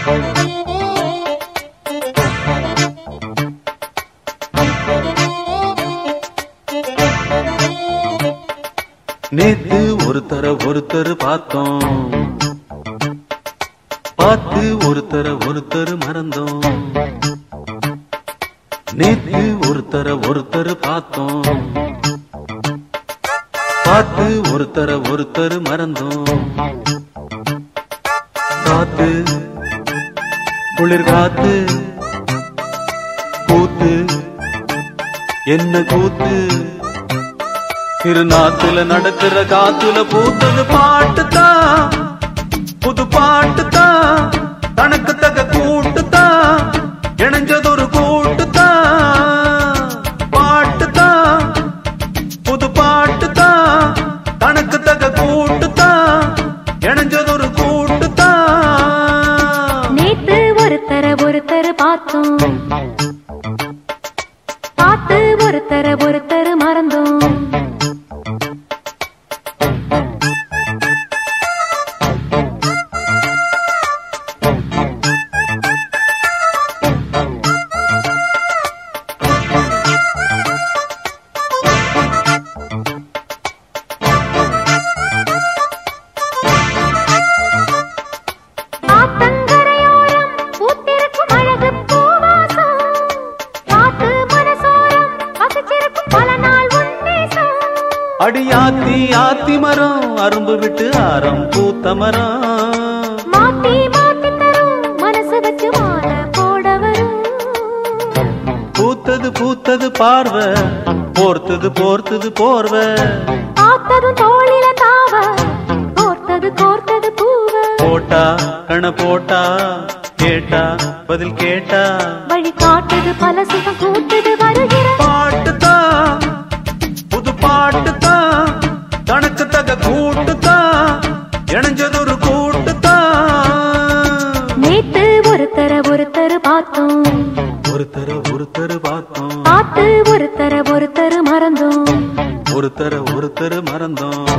நேத்து ஒருத்தர ஒருத்தர் பார்த்தோம் பார்த்து ஒருத்தர ஒருத்தர் மறந்தோம் நேத்து ஒருத்தர ஒருத்தர் பார்த்தோம் பார்த்து ஒருத்தர ஒருத்தர் மறந்தோம் காத்து குளிர் காத்து கூத்து என்ன கூத்து திருநாத்துல நடக்கிற காத்துல பூத்தது பாட்டுதான் புது பாட்டுதான் தனக்கு தக கூட்டுதான் இணைஞ்சதொரு கூட்டுதான் பாட்டுதான் புது பாட்டுதான் தனக்கு தக கூட்டுதான் இணைஞ்சதொரு கூட்டுதான் நேத்து ஒருத்தர ஒருத்தர் பார்த்தோம் பார்த்து ஒருத்தர ஒருத்தர் மறந்தோம் ஆத்தங்கரையோரம் பூத்திருக்கும் அழகு பூவாசம் காத்து மனசோரம் வசிச்சிருக்கும் பல நாள் உன்னேசம் அடியாத்தி ஆத்தி மரம் அரும்பு விட்டு ஆரம் பூத்த மரம் மாத்தி மாத்தி தரும் மனசு வச்சு மாலை போட வரும் பூத்தது பூத்தது பார்வை போர்த்தது போர்த்தது போர்வை பார்த்ததும் தோளில தாவ கோர்த்தது கோர்த்தது பூவ போட்டா கண போட்டா கேட்டா பதில் கேட்டா வழி காட்டுது பல சுகம் கூட்டுது வருகிற பாட்டுதான் புது பாட்டுதான் தனக்கு தக கூட்டுதான் இணைஞ்சதொரு கூட்டுதான் நேத்து ஒருத்தர ஒருத்தர் பார்த்தோம் ஒருத்தர ஒருத்தர் பார்த்தோம் பார்த்து ஒருத்தர ஒருத்தர் மறந்தோம் ஒருத்தர ஒருத்தர் மறந்தோம்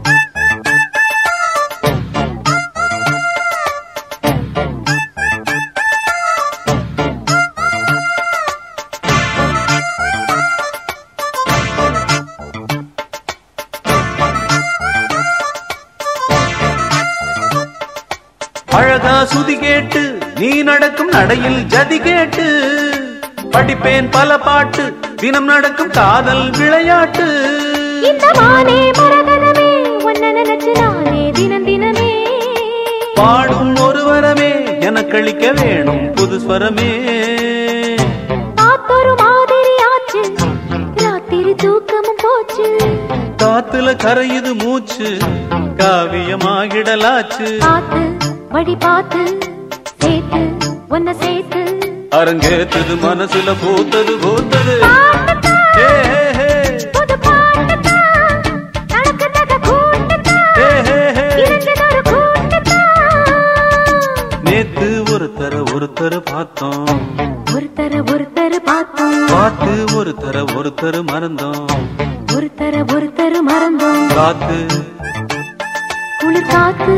அழகா சுதி கேட்டு நீ நடக்கும் நடையில் ஜதி கேட்டு படிப்பேன் பல பாட்டு தினம் நடக்கும் காதல் விளையாட்டு இந்த மானே மரகதமே உன்ன நினைச்சு நானே தினம் தினமே பாடும் ஒருவரமே எனக்களிக்க வேணும் புது ஸ்வரமே காத்தொரு மாதிரி ஆச்சு ராத்திரி தூக்கமும் போச்சு காத்துல கரையுது மூச்சு காவியமாகிடலாச்சு பார்த்து வழி பார்த்து சேர்த்து உன்ன சேர்த்து அரங்கேத்தது மனசுல பூத்தது பூத்தது ஹே, ஹே, ஹே. புது பாட்டுதான் தனக்கு தக கூட்டுதான் ஹே, ஹே, ஹே. இருந்ததொரு கூட்டுதான் நேத்து ஒருத்தர ஒருத்தர் பார்த்தோம் ஒருத்தர ஒருத்தர் பார்த்தோம் பார்த்து ஒருத்தர ஒருத்தர் மறந்தோம் ஒருத்தர ஒருத்தர் மறந்தோம் காத்து குளிர் காத்து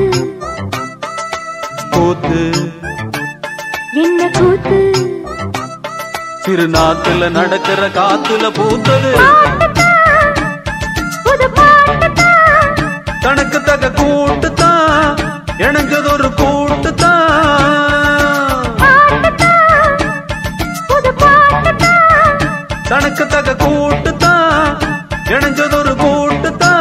கூத்து என்ன கூத்து திருநாத்துல நடக்கிற காத்துல பூத்தது பாட்டுதான் புது பாட்டுதான் தனக்கு தக கூட்டுதான் இணைஞ்சதொரு கூட்டுதான் பாட்டுதான் புது பாட்டுதான் தனக்கு தக கூட்டுதான் இணைஞ்சதொரு கூட்டுதான்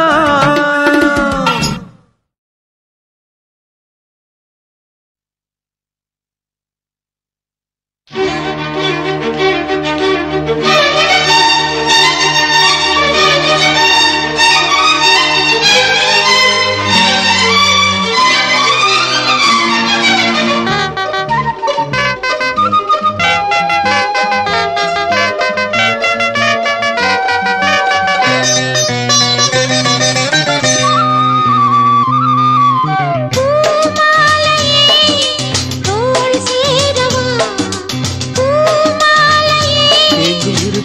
தோள் சேரவா பூமாலையே எங்கும் இரு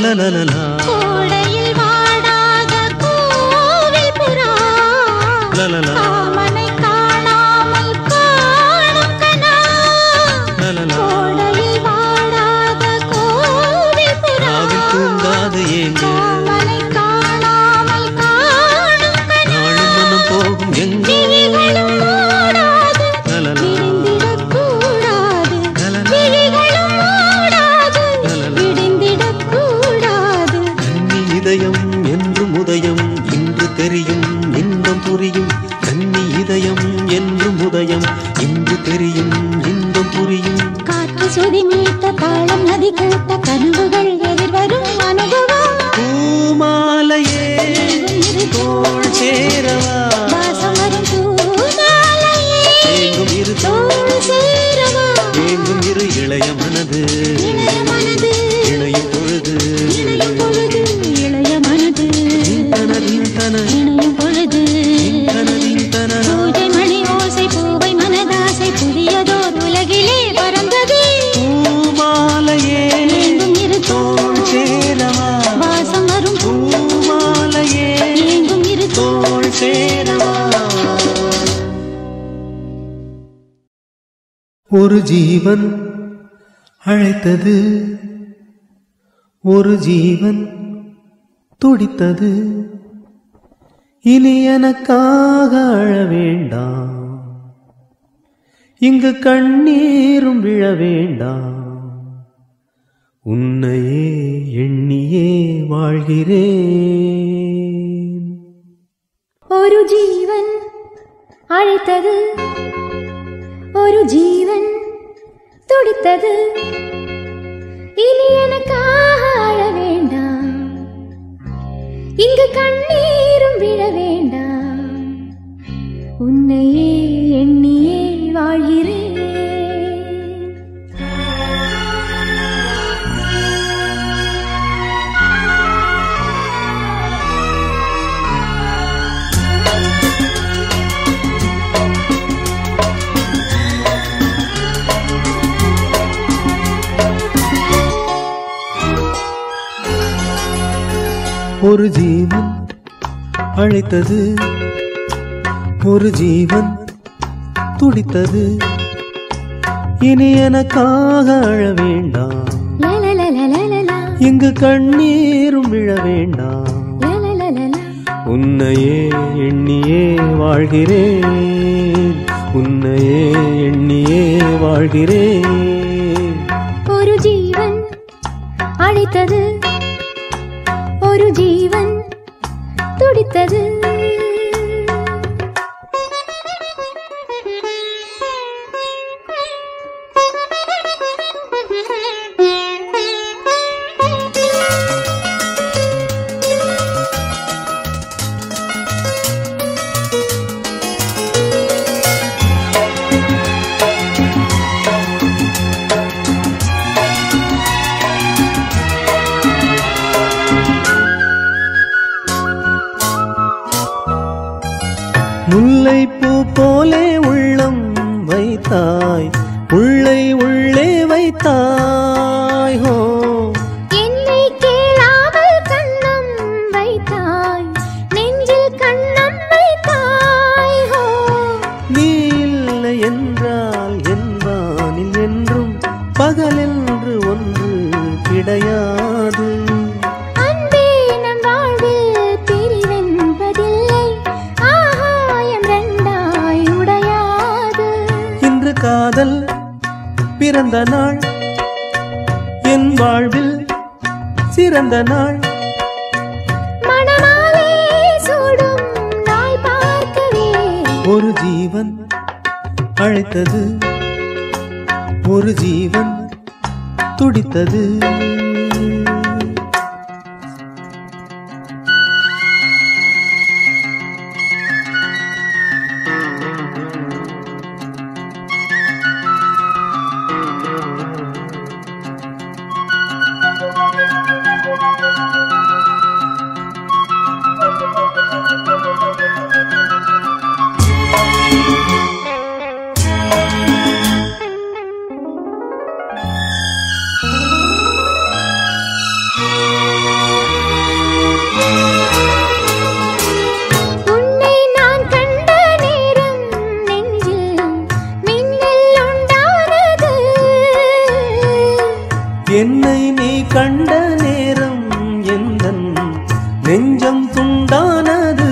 லலலலா கோடையில் வாடாத கோவில் புறா லலலா காமனை காணாமல் காணும் கனா லலலா கோடையில் வாடாத கோவில் புறா ராவில் தூங்காது ஏங்க காமனை காணாமல் காணும் கனா நாளும் மனம் போகும் எங்க விழிகளும் மூடாது லலலா விடிந்திடக்கூடாது லலலா விழிகளும் மூடாது லலலா. விடிந்திடக்கூடாது கன்னி இதயம் என்றும் உதயம் இன்று தெரியும் இன்பம் புரியும் கன்னி இதயம் என்றும் உதயம் இன்று தெரியும் இன்பம் புரியும் காற்று சுதி மீட்ட தாளம் நதி கூட்ட கனவுகள் எதிர்வரும் அனுபவம் பூமாலையே தோள் சேரவா வாசம் வரும் பூமாலையே ஏங்கும் இரு தோள் சேரவா ஏங்கும் இரு இளைய மனது இளைய மனது இணையும் பொழுது இணையும் பொழுது இளைய மனது தனதின் தன இணையும் பொழுது தனதின் தன பூஜை மணி ஓசை பூவை மனதாசை புதியதோர் உலகிலே பறந்தது பூமாலையே எங்கும் இரு தோள் சேரவா வாசம் வரும் பூமாலையே எங்கும் இரு தோள் சேரவா ஒரு ஜீவன் அழைத்தது ஒரு ஜீவன் துடித்தது இனி எனக்காக அழ வேண்டாம் இங்கு கண்ணீரும் விழ வேண்டாம் உன்னையே எண்ணியே வாழ்கிறேன் ஒரு ஜீவன் அழைத்தது ஒரு ஜீவன் துடித்தது இனி எனக்காக அழ வேண்டாம் இங்கு கண்ணீரும் விழ வேண்டாம் உன்னையே எண்ணியே வாழ்கிறேன் ஒரு ஜீவன் அழைத்தது ஒரு ஜீவன் துடித்தது இனி எனக்காக அழ வேண்டாம் லலலலலலலா, இங்கு கண்ணீரும் விழ வேண்டாம் லலலலலா. உன்னையே எண்ணியே வாழ்கிறேன் உன்னையே எண்ணியே வாழ்கிறேன் ஒரு ஜீவன் அழைத்தது ஒரு ஜீவன் துடித்தது முல்லைப்பூ போலே உள்ளம் வைத்தாய் உள்ளை உள்ளே வைத்தாய் ஹோ என்னை கேளாமல் கண்ணம் வைத்தாய் நெஞ்சில் கண்ணம் வைத்தாய் ஹோ நீ இல்லை என்றால் என் வானில் என்றும் பகலென்று ஒன்று கிடையாது அன்பே நம் வாழ்வில் பிரிவென்பதில்லை ஆகாயம் ரெண்டாய் உடையாது இன்று காதல் பிறந்த நாள் என் வாழ்வில் சிறந்த நாள் மணமாலே சூடும் நாள் பார்க்கவே ஒரு ஜீவன் அழைத்தது ஒரு ஜீவன் துடித்தது என்னை நீ கண்ட நேரம் எந்தன் நெஞ்சம் துண்டானது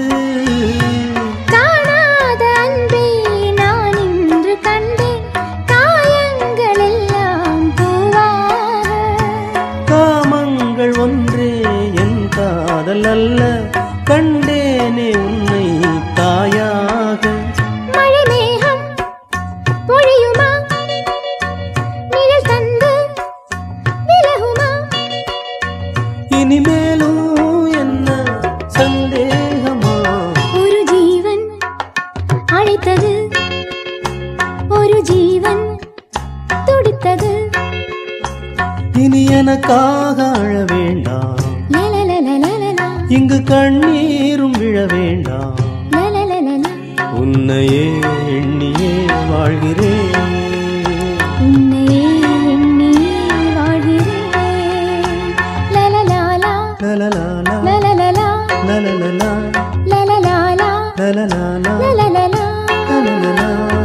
காணாத அன்பே நான் இன்று கண்டேன் காயங்கள் எல்லாம் பூவாக காமங்கள் ஒன்றே என் காதல் அல்ல கண்டேனே உன்னை தாயாக மழை மேகம் பொழியுமா நிழல் தந்து விலகுமா இனிமேலும் என்ன சந்தேகமா ஒரு ஜீவன் அழைத்தது ஒரு ஜீவன் துடித்தது இனி எனக்காக அழ வேண்டாம் லலலலலலலா, இங்கு கண்ணீரும் விழ வேண்டாம் லலலலலா. உன்னையே எண்ணியே வாழ்கிறேன் உன்னையே எண்ணி வாழ்கிறேன். லலலாலா, லலலாலா, லலலலா, லலலலா, லலலாலா, லலலாலா, லலலலா. லலலலா.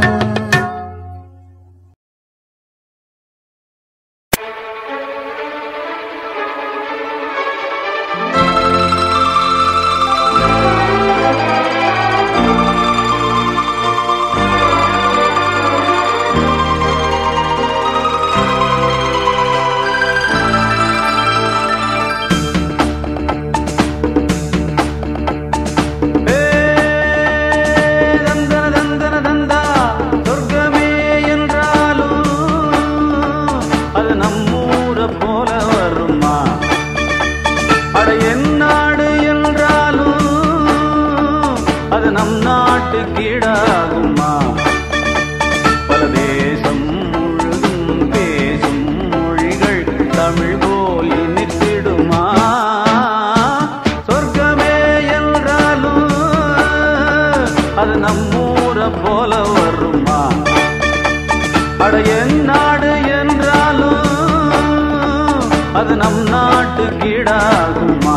தந்தன தந்தன தந்தா சொர்க்கமே என்றாலும் அது நம்மூர போல வருமா அட என் நாடு என்றாலும் அது நம் நாட்டு கீழாகுமா பல தேசம் முழுதும் பேசும் மொழிகள் தமிழ் போல் இனித்திடுமா சொர்க்கமே என்றாலும் அது நம்மூர போல வருமா அட என் நாடு என்றாலும் அது நம் நாட்டு கீழாகுமா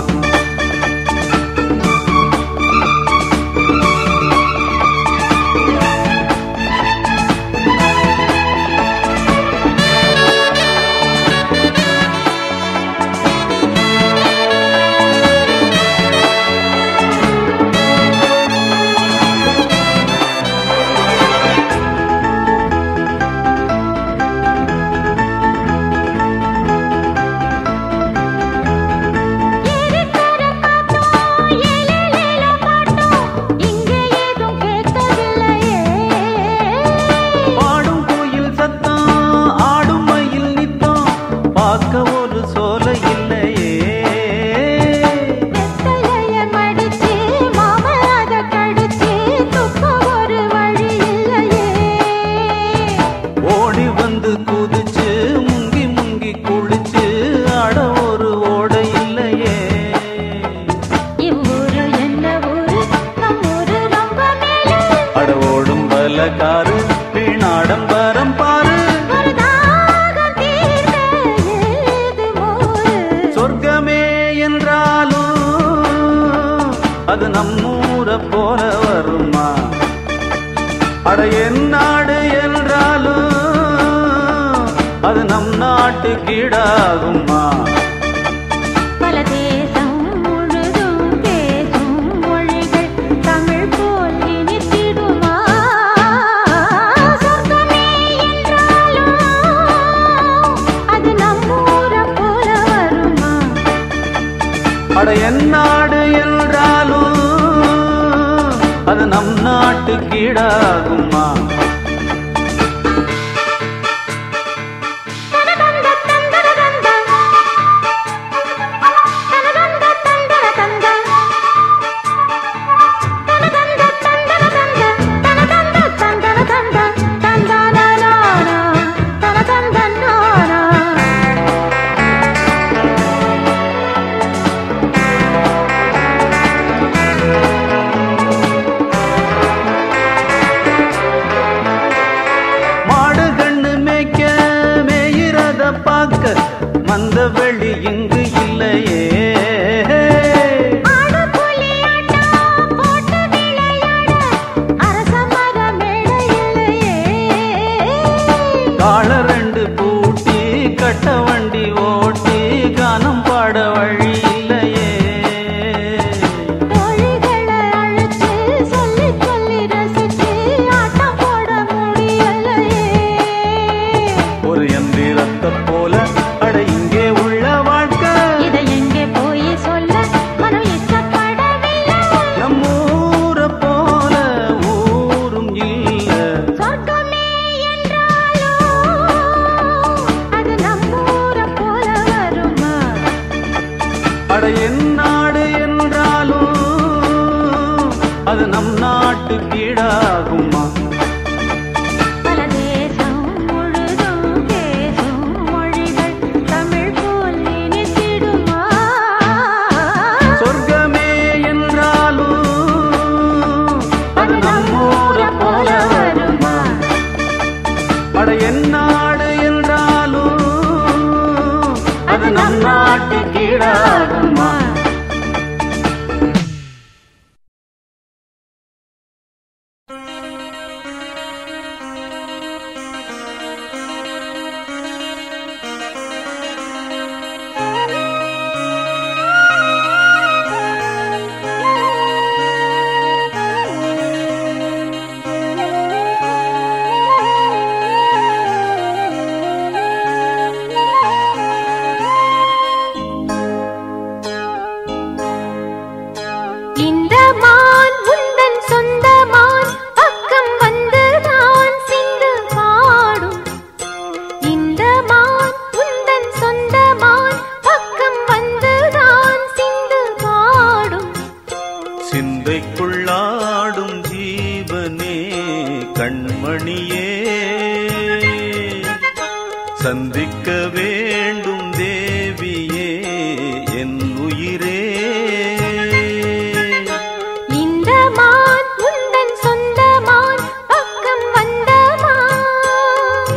ஏறித்தர காட்டும், ஏலேலேல பாட்டும், இங்கே ஏதும் கேட்கவில்லையே. பாடும் கோயில் சத்தம் ஆடும் மயில் நித்தம் பார்க்க ஒரு சோலை இல்லையே வெத்தலைய மடிச்சு, மாம அத கடிச்சு, துப்ப ஒரு வழி இல்லையே. ஓடி வந்து குதிச்சு முங்கி முங்கி குளிச்சு ஆட ஒரு ஓடை இல்லையே இவ்வூரு என்ன ஊரு, நம் ஊரு ரொம்ப மேலே. அட ஓடும் பலகாரு வீணாடம்பரம் பாரு ஒரு தாகம் தீர்க்க ஏது மோரு. சொர்க்கமே என்றாலும் அது நம்மூர போல வருமா அட என் நாடு என்றாலும் அது நம் நாட்டு கீழாகுமா பல தேசம் முழுதும் பேசும் மொழிகள் தமிழ் போல் இனித்திடுமா சொர்க்கமே என்றாலும் அது நம்மூர போல வருமா அட என் நாடு என்றாலும் அது நம் நாட்டு கீழாகுமா தனதந்த தந்தர தந்த. தனதந்த தந்தர தந்த. தனதந்த தந்தர தந்த. தனதந்த தந்தர தந்த. தந்தானானா. தனதந்தனானா. ஆ கீழாகுமா பல தேசம் முழுதும் பேசும் மொழிகள் தமிழ் போல் நினைத்திடுமா சொர்க்கமே என்றாலும் அது நம்மூரை போல வருமா அட எந்நாடு என்றாலும் அது நம் நாட்டு கீழாகுமா இந்த மான் உந்தன் சொந்த மான் பக்கம் வந்து நான் சிந்து பாடும் இந்த மான் உந்தன் சொந்த மான் பக்கம் வந்து நான் சிந்து பாடும் சிந்தைக்குள்ளாடும் ஜீவனே கண்மணியே சந்திக்க வேண்டும் தேவியே என் உயிரே இந்த மான் உந்தன் சொந்த மான் பக்கம் வந்த மான்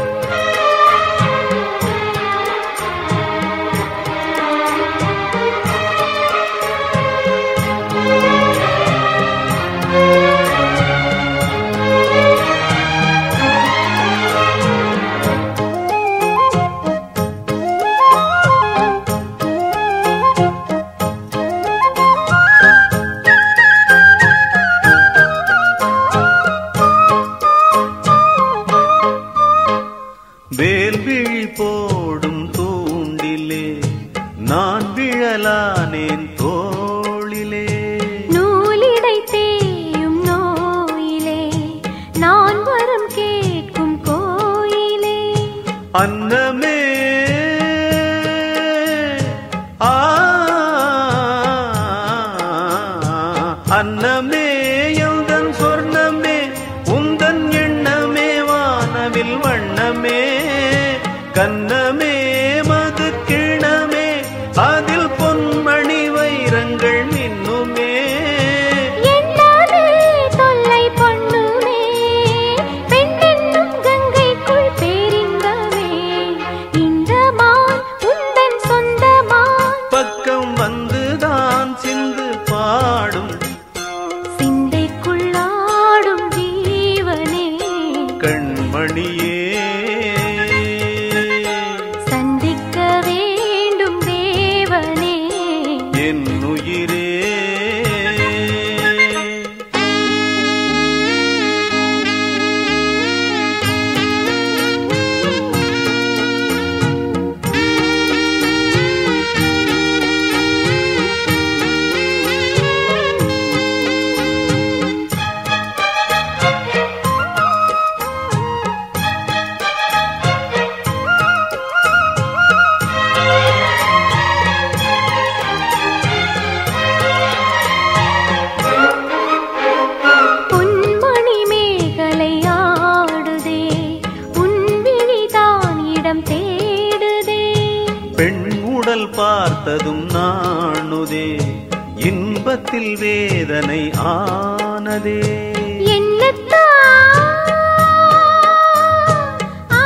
வேல்விழி போடும் தூண்டிலே நான் விழலானேன் தோளிலே நூலிடை தேயும் நோயிலே நான் வரம் கேட்கும் கோயிலே அன்னமே ஆ அன்னமே எந்தன் சொர்ணமே உந்தன் எண்ணமே வானவில் வண்ணமே கண்ணமே மது கிணமே அதில் பொன்மணி வைரங்கள் மின்னுமே என்னாலே தொல்லை பண்ணுமே பெண்ணென்னும் கங்கைக்குள் பேரின்பமே இந்த மான் உந்தன் சொந்த மான் பக்கம் வந்துதான் சிந்து பாடும் சிந்தைக்குள்ளாடும் ஜீவனே கண்மணியே சந்திக்க வேண்டும் தேவனே என் உயிரே பொன்மணி மேகலை ஆடுதே உன் விழிதான் இடம் தேடுதே பெண் உடல் பார்த்ததும் நாணுதே இன்பத்தில் வேதனை ஆனதே என்னத்தான் ஆ,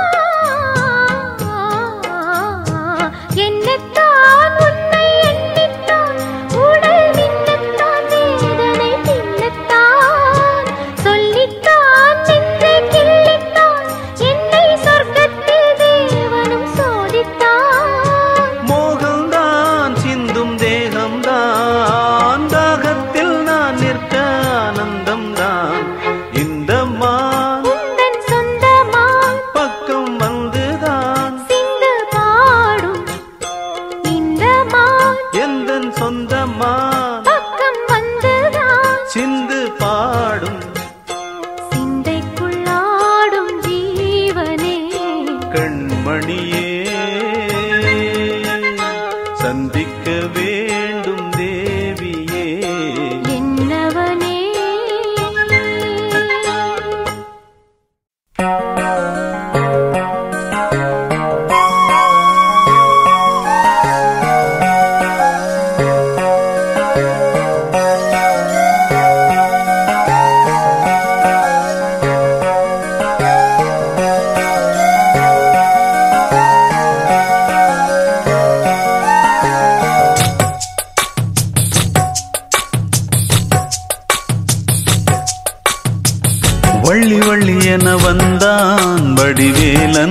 என்னத்தான் உன்னை எண்ணித்தான் உடல் மின்னத்தான் வேதனை தின்னத்தான் சொல்லித்தான் நின்றே கிள்ளித்தான் என்னை சொர்க்கத்தில் தேவனும் சோதித்தான் மோகம்தான் சிந்தும் தேகம்தான் தாகத்தில் நான் நிற்க ஆனந்தம்தான் இந்த மான் உந்தன் சொந்தமான் பக்கம் வந்துதான் சிந்து பாடும் இந்த மான் எந்தன் சொந்தமான் பக்கம் வந்துதான் சிந்து பாடும் சிந்தைக்குள்ளாடும் ஜீவனே கண்மணியே சந்திக்க வேண்டும் தேவியே என்னவனே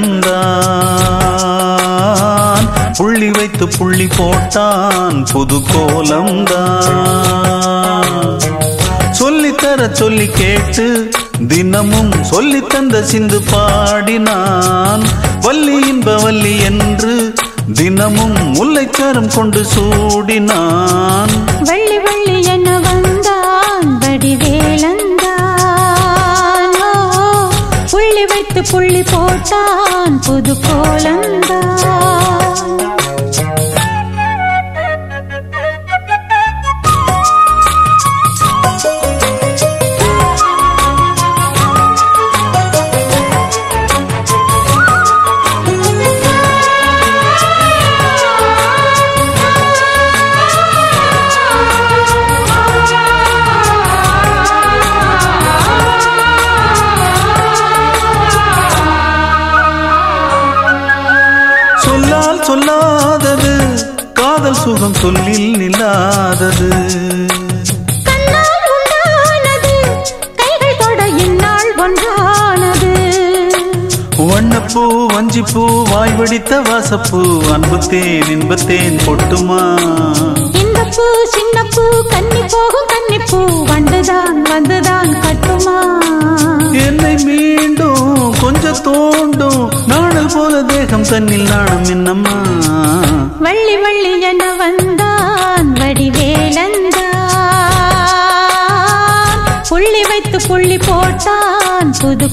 வடிவேலந்தான் புள்ளி வைத்து புள்ளி போட்டான் புது கோலம்தான் சொல்லித்தர சொல்லி கேட்டு தினமும் சொல்லி தந்த சிந்து பாடினான் வள்ளி இன்ப வள்ளி என்று தினமும் முல்லைச்சாரம் கொண்டு சூடினான் வள்ளி வள்ளி என வந்தான் வடிவேலந்தான் ஓ, புள்ளி வைத்து புள்ளி போட்டான் புது கோலந்தான் சொல்லால் சொல்லாதது காதல் சுகம் சொல்லில் நில்லாதது கண்ணால் உண்டானது கைகள் தொட இந்நாள் ஒன்றானது வண்ணப்பூ வஞ்சிப்பூ வாய் வெடித்த வாசப்பூ அன்புத்தேன் இன்பத்தேன் பொட்டுமா இந்த பூ சின்ன பூ கன்னி போகும் கன்னி பூ வண்டுதான் வந்துதான் கட்டுமா என்னை மீண்டும் கொஞ்சம் தோண்டும் நாடல் போல தேகம் தன்னில் நாணம் என்னம்மா வள்ளி வள்ளி என வந்தான் வடிவேலந்தான் புள்ளி வைத்து புள்ளி போட்டான் புது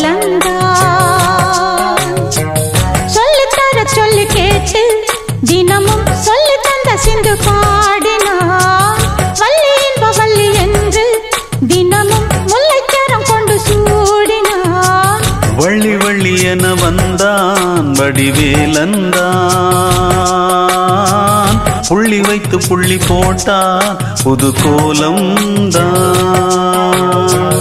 கோலந்தான் சொல்லித்தர சொல்லி கேட்டு தினமும் சொல்லி தந்த சிந்து பாடினான் வள்ளி இன்ப வள்ளி என்று தினமும் முல்லைச்சரம் கொண்டு சூடினான் வள்ளி வள்ளி என வந்தான் வடிவேலந்தான் புள்ளி வைத்து புள்ளி போட்டான் புது கோலம்தான்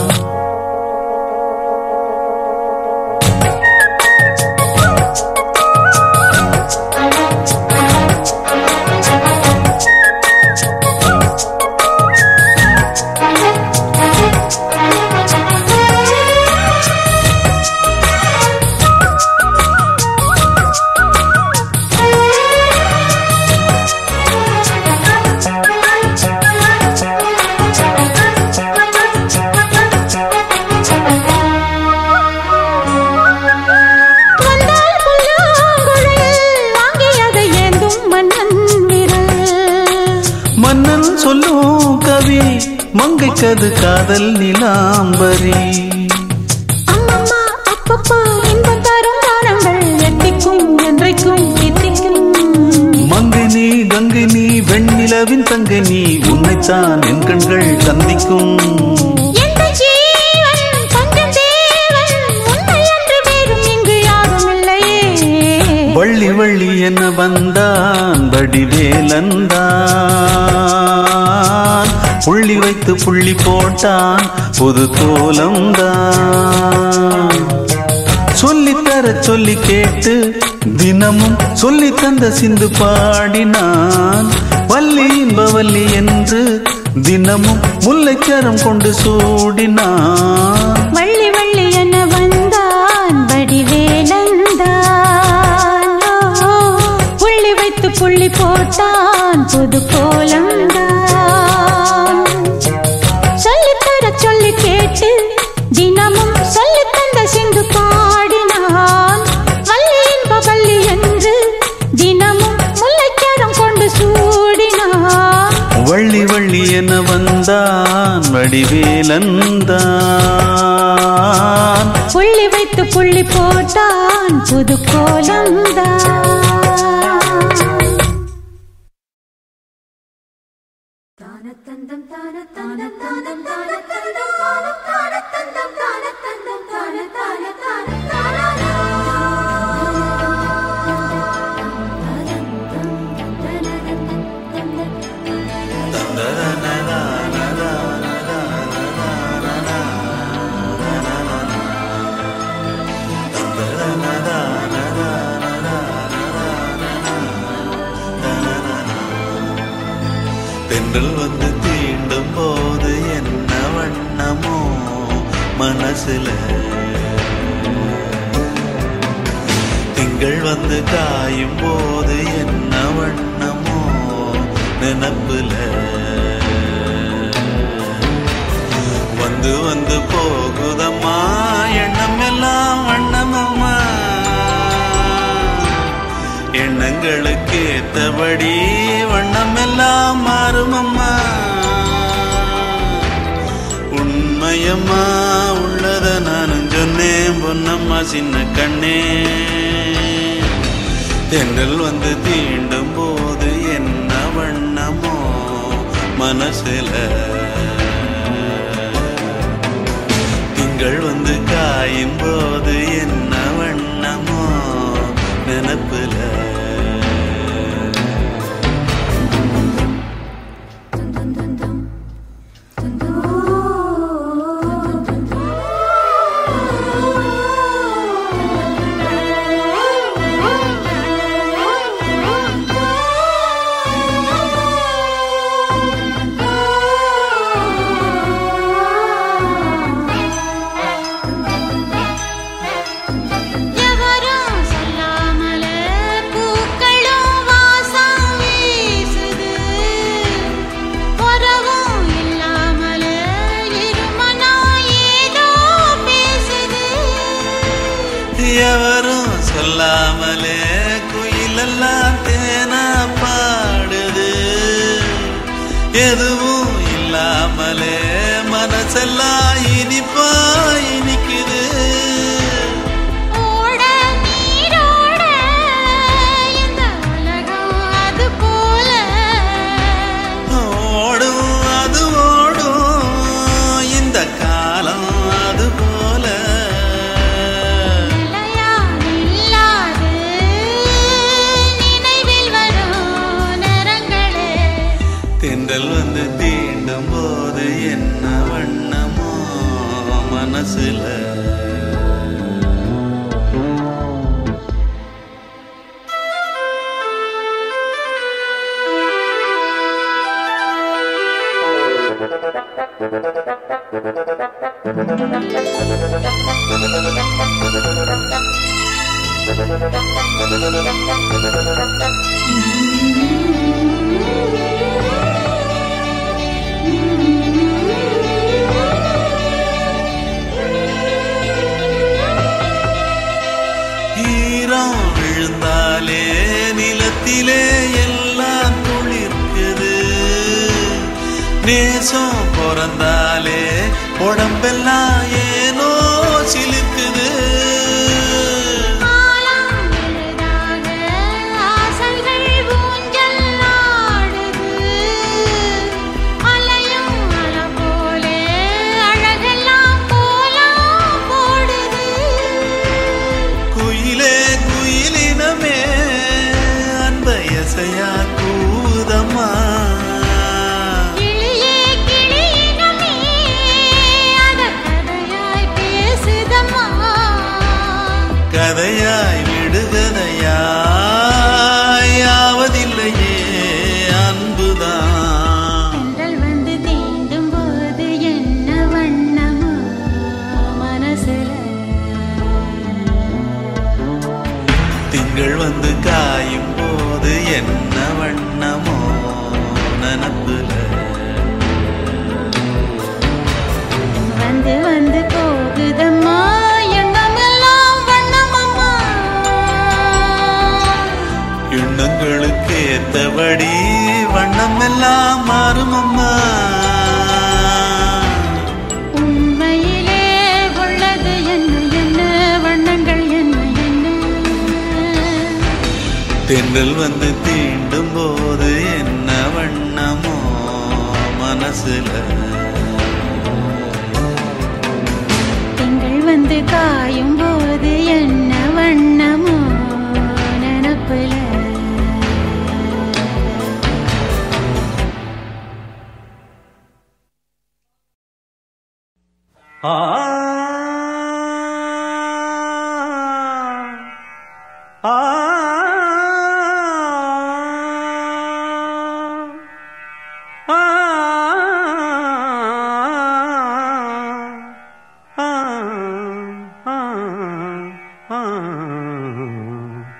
வந்தால் புல்லாங்குழல் வாங்கியதை ஏந்தும் மன்னன் விரல் மன்னன் சொல்லும் கவி மங்கைக்கது காதல் நிலாம்பரி அம்மம்மா அப்பப்பா இன்பம் தரும் காலங்கள் எத்திக்கும் என்றைக்கும் எத்திக்கும் மங்கை நீ கங்கை நீ வெண்ணிலவின் தங்கை நீ உன்னைத்தான் என் கண்கள் சந்திக்கும் எந்த ஜீவன் கொஞ்சம் தேவன் உன்னை அன்று வேறும் இங்கு யாரும் இல்லையே வள்ளி வள்ளி என வந்தான் வடிவேலந்தான் புள்ளி வைத்து புள்ளி போட்டான் புது கோலம்தான் சொல்லித்தர சொல்லி கேட்டு தினமும் சொல்லி தந்த சிந்து பாடினான் வள்ளி இன்ப வள்ளி என்று தினமும் முல்லைச்சரம் கொண்டு சூடினான் வள்ளி வள்ளி என வந்தான் வடிவேலந்தான் ஓ, புள்ளி வைத்து புள்ளி போட்டான் புது கோலம்தான் சொல்லித்தர சொல்லி கேட்டு தினமும் சொல்லி தந்த சிந்து பாடினான் வள்ளி இன்ப வள்ளி என்று தினமும் முல்லைச்சரம் கொண்டு சூடினான் வள்ளி வள்ளி என வந்தான் வடிவேலந்தான் புள்ளி வைத்து புள்ளி போட்டான் புது கோலம்தான் தானத்தந்தம் தானத்தந்தம் தானம் தானத்தந்தம் தானம் தானத்தந்தம் தானத்தந்தம் தான தான தான தானா தென்றல் வந்து தீண்டும் போது என்ன வண்ணமோ மனசுல திங்கள் வந்து காயும் போது என்ன வண்ணமோ நினப்புல வந்து வந்து போகுதம்மா எண்ணம் எல்லாம் வண்ணமம்மா எண்ணங்களுக்கு ஏத்தபடி வண்ணம் எல்லாம் மாறுமம்மா உண்மையம்மா உள்ளத நானும் சொன்னேன் பொன்னம்மா சின்ன கண்ணே தென்றல் வந்து தீண்டும் போது என்ன வண்ணமோ மனசுல திங்கள் வந்து காயும் போது என்ன வண்ணமோ நினப்புல எவரும் சொல்லாமலே பூக்களும் வாசம் வீசுது உறவும் இல்லாமலே இருமனா ஏதோ பேசுது எவரும் சொல்லாமலே குயிலெல்லாம் தேனா பாடுது எதுவும் இல்லாமலே மனசெல்லாம் இனிப்பா இனிக்குது ஓட நீரோட இந்த உலகம் அது போல ஓடும் அது ஓடும் இந்த காலம் அது போல நிலையா நில்லாது நினைவில் வரும் நிறங்களே தென்றல் வந்து தீண்டும் போது என்ன வண்ணமோ மனசுல ஈரம் விழுந்தாலே நிலத்திலே எல்லாம் துளிர்க்குது நேசம் பிறந்தாலே உடம்பெல்லாம் ஏனோ சிலிர்க்குது ஆலம் எளிதாக ஆசைகள் ஊஞ்சல் ஆடுது அலையும் அலை போலே அழகெல்லாம் கோலம் போடுது குயிலே குயிலினமே அன்பயசையா கூதம்மா கிளியே கிளியினமே அத கதையாய் பேசுதம்மா கதையாய் விடுகதையாய் ஆவதில்லையே அன்புதான் தென்றல் வந்து தீண்டும் போது என்ன வண்ணமோ மனசுல திங்கள் வந்து காயும் போது என்ன வண்ணமோ நனப்புல வந்து வந்து போகுதம்மா எண்ணமெல்லாம் வண்ணமம்மா எண்ணங்களுக்கு ஏத்தபடி வண்ணம் எல்லாம் மாறுமம்மா உண்மையிலே உள்ளது என்ன என்ன வண்ணங்கள் என்ன என்ன தென்றல் வந்து தீண்டும் போது என்ன வண்ணமோ மனசுல திங்கள் வந்து காயும் போது என்ன வண்ணமோ நினப்புல ஆ ஆ ஆ ஆ ஆ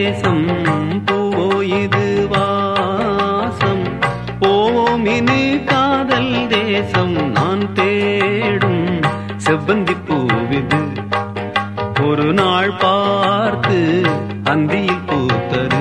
தேசம் பூவோ இது வாசம் போவோம் இனி காதல் தேசம் நான் தேடும் செவ்வந்தி பூவிது ஒரு நாள் பார்த்து அந்தியில் பூத்தது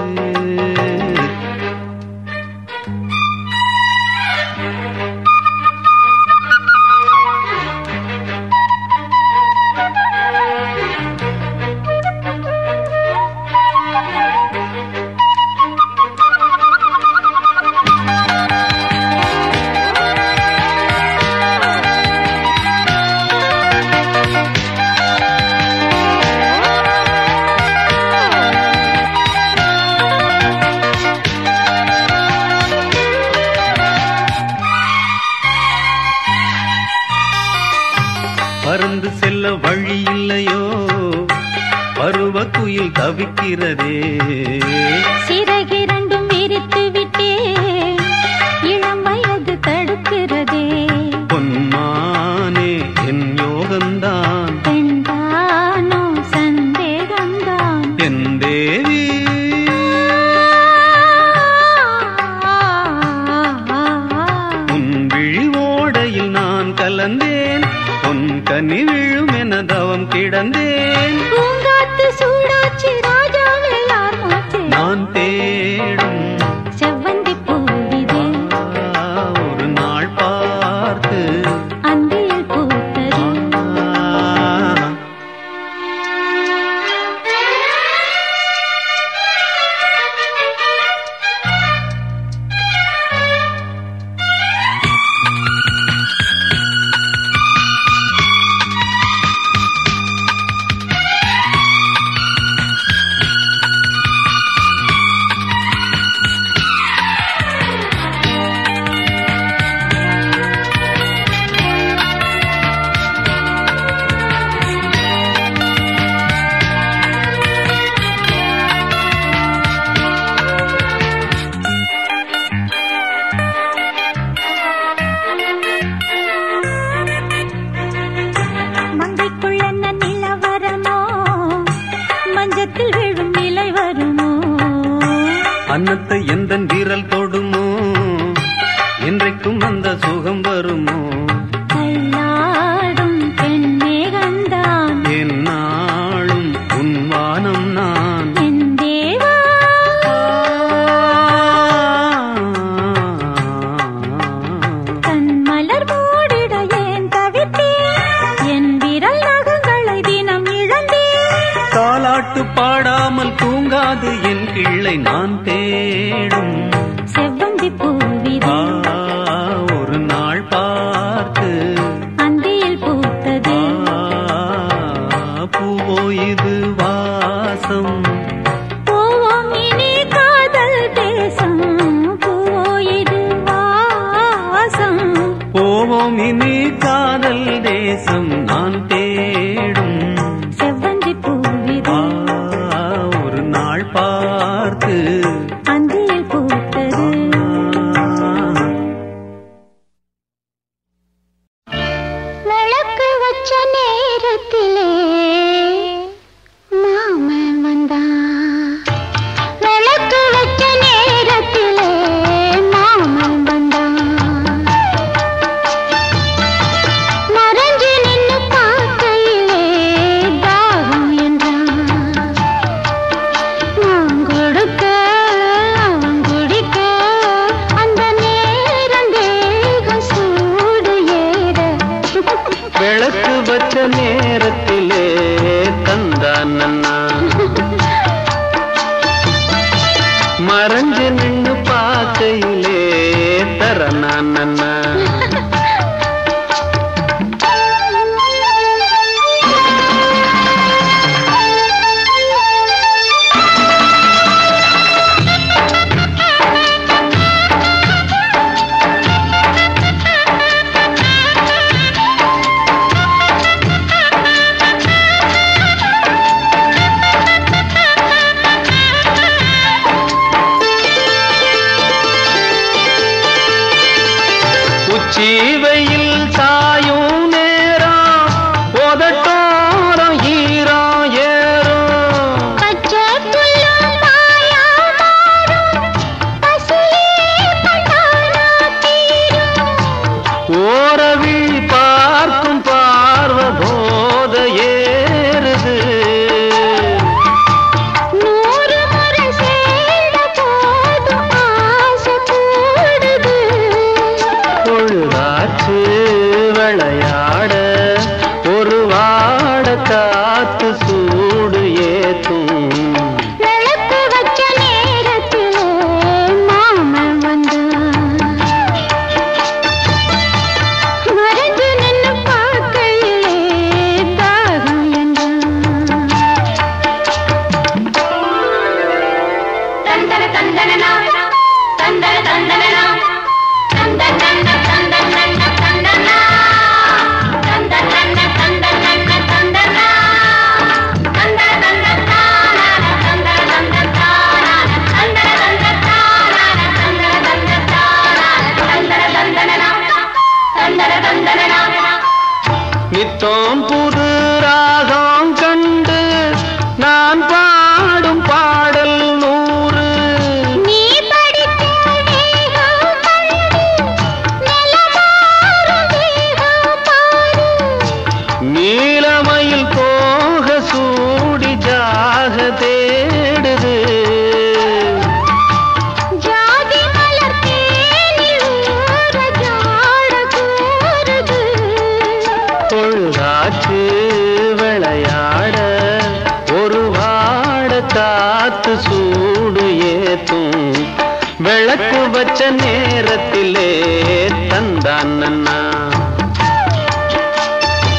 பறந்து செல்ல வழி இல்லையோ பருவ குயில் தவிக்கிறதே சிறகிரண்டும் விரித்து விட்டே இளம் வயது தடுக்கிறதே பொன்மானே என் யோகந்தான் பெண்தானோ சந்தேகம்தான் என் தேவி உன் விழி ஓடையில் நான் கலந்தேன் பொன் கனி விழும் என தவம் கிடந்தேன் பூங்காத்து சூடாச்சு ராஜாவெல்லாம் மூச்சு நான் தேடும் செவ்வந்தி பூவிது ஆ, ஒரு நாள் பார்த்து அந்தியில் பூத்தது ஆ, மங்கைக்குள்ள என்ன நிலவரமோ மஞ்சத்தில் விழும் நிலை வருமோ அன்னத்தை எந்த விரல் தொடுமோ என்றைக்கும் அந்த சுகம் வருமோ கல்லாடும் பெண்மேகந்தான் என்னாலும் உன் வானம் நான் என் தேவா கண் மலர் மூடிட ஏன் தவித்தேன் என் விரல் நகங்களை தினம் இழந்தேன் தாலாட்டு பாடாமல் தூங்காது என் கிள்ளை நான் தேடும் செவ்வந்தி பூவிது ஆ, ஒரு நாள் பார்த்து அந்தியில் பூத்தது ஆ, பூவோ இது வாசம் போவோம் இனி காதல் தேசம் பூவோ இது வாசம் போவோம் இனி காதல் தேசம் நான் தேடும் செவ்வந்தி பூவிது ஆ, ஒரு நாள் பார்த்து அந்தியில் பூத்தது விளக்கு வச்ச நேரத்திலே மாமன் வந்தான் விளக்கு வச்ச நேரத்திலே மாமன் வந்தான் மறைஞ்சு நின்னு பார்க்கையிலே தாகம் என்றான் நான் கொடுக்க அவன் குடிக்க அந்த நேரம் தேகம் சூடு ஏற விளக்கு வச்ச நேரத்திலே தந்தான் நன்னா மறைஞ்சு நின்னு பார்க்கையிலே தரனான் நன்னா விளையாட ஒரு வாட காத்து சூடு ஏத்தும் விளக்கு வச்ச நேரத்திலே மாமன் வந்தான் மறைஞ்சு நின்னு பார்க்கையிலே தாகம் என்றான் தந்தன தந்தனனா தந்தன தந்தனனா தந்த தந்த தந்த தந்த தந்தனா தந்த தந்த தந்த தந்த தந்தனா தந்தன தந்த தானா தந்தன தந்த தானா தந்தன தந்த தானா தந்தன தந்த தானா தந்தன தந்தனனா தந்தன தந்தனனா நித்தம் புது ராகம் கண்டு நான் பாடும் பாடல் நூறு நீ படித்த வேகம் கண்டு நிலமாறும் வேகம் பாரு நீலமயில் போக சூடி ஜாக தேடுது ஜாதி மலர் தேனில் ஊற ஜாட கூறுது பொழுதாச்சு விளையாட ஒரு வாட காத்து சூடு ஏத்தும் விளக்கு வச்ச நேரத்திலே தந்தான் நன்னா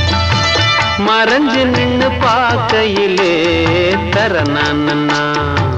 மறைஞ்சு நின்னு பார்க்கையிலே தர நான்